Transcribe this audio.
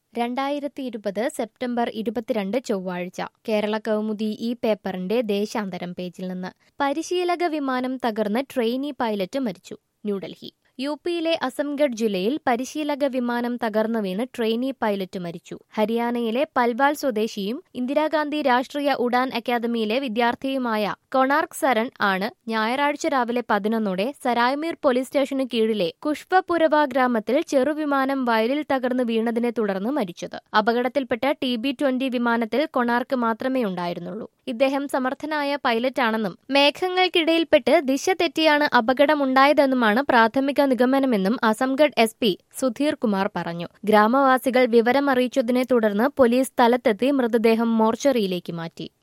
രണ്ടായിരത്തി ഇരുപത് സെപ്റ്റംബർ ഇരുപത്തിരണ്ട് ചൊവ്വാഴ്ച കേരള കൗമുദി ഈ പേപ്പറിന്റെ ദേശാന്തരം പേജിൽ നിന്ന് പരിശീലക വിമാനം തകർന്ന് ട്രെയിനി പൈലറ്റ് മരിച്ചു ന്യൂഡൽഹി യു പിയിലെ അസംഗഡ് ജില്ലയിൽ പരിശീലക വിമാനം തകർന്നു വീണ് ട്രെയിനി പൈലറ്റ് മരിച്ചു ഹരിയാനയിലെ പൽവാൾ സ്വദേശിയും ഇന്ദിരാഗാന്ധി രാഷ്ട്രീയ ഉഡാൻ അക്കാദമിയിലെ വിദ്യാർത്ഥിയുമായ കൊണാർക്ക് സരൺ ആണ് ഞായറാഴ്ച രാവിലെ പതിനൊന്നോടെ സരായ്മീർ പോലീസ് സ്റ്റേഷനു കീഴിലെ കുഷ്പപുരവ ഗ്രാമത്തിൽ ചെറുവിമാനം വയലിൽ തകർന്നു വീണതിനെ തുടർന്ന് മരിച്ചത് അപകടത്തിൽപ്പെട്ട ടി ബി ട്വന്റി വിമാനത്തിൽ കൊണാർക്ക് മാത്രമേ ഉണ്ടായിരുന്നുള്ളൂ ഇദ്ദേഹം സമർത്ഥനായ പൈലറ്റാണെന്നും മേഘങ്ങൾക്കിടയിൽപ്പെട്ട് ദിശ തെറ്റിയാണ് അപകടമുണ്ടായതെന്നുമാണ് പ്രാഥമിക നിഗമനമെന്നും അസംഗഡ് എസ് പി സുധീർ കുമാർ പറഞ്ഞു ഗ്രാമവാസികൾ വിവരമറിയിച്ചതിനെ തുടർന്ന് പോലീസ് സ്ഥലത്തെത്തി മൃതദേഹം മോർച്ചറിയിലേക്ക് മാറ്റി